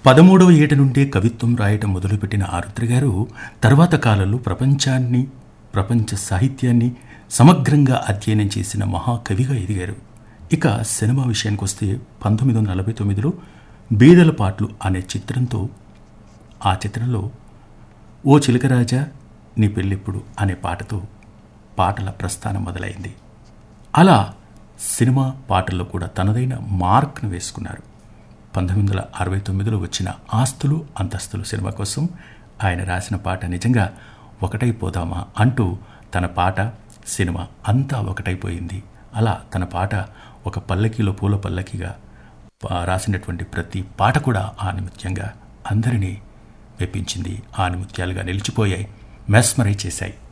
పదమూడవ ఏట నుండే కవిత్వం రాయటం మొదలుపెట్టిన ఆరుద్ర గారు తర్వాత కాలంలో ప్రపంచాన్ని ప్రపంచ సాహిత్యాన్ని సమగ్రంగా అధ్యయనం చేసిన మహాకవిగా ఎదిగారు ఇక సినిమా విషయానికి వస్తే పంతొమ్మిది వందల నలభై తొమ్మిదిలో బీదల పాటలు అనే చిత్రంతో ఆ చిత్రంలో ఓ చిలకరాజా నీ పెళ్ళిప్పుడు అనే పాటతో పాటల ప్రస్థానం మొదలైంది అలా సినిమా పాటల్లో కూడా తనదైన మార్క్ను వేసుకున్నారు పంతొమ్మిది వందల అరవై తొమ్మిదిలో వచ్చిన ఆస్తులు అంతస్తులు సినిమా కోసం ఆయన రాసిన పాట నిజంగా ఒకటైపోదామా అంటూ తన పాట సినిమా అంతా ఒకటైపోయింది అలా తన పాట ఒక పల్లకీలో పూల పల్లకిగా పా- రాసినటువంటి ప్రతి పాట కూడా ఆనిముత్యంగా అందరినీ మెప్పించింది ఆనిముత్యాలుగా నిలిచిపోయాయి మెస్మరై చేశాయి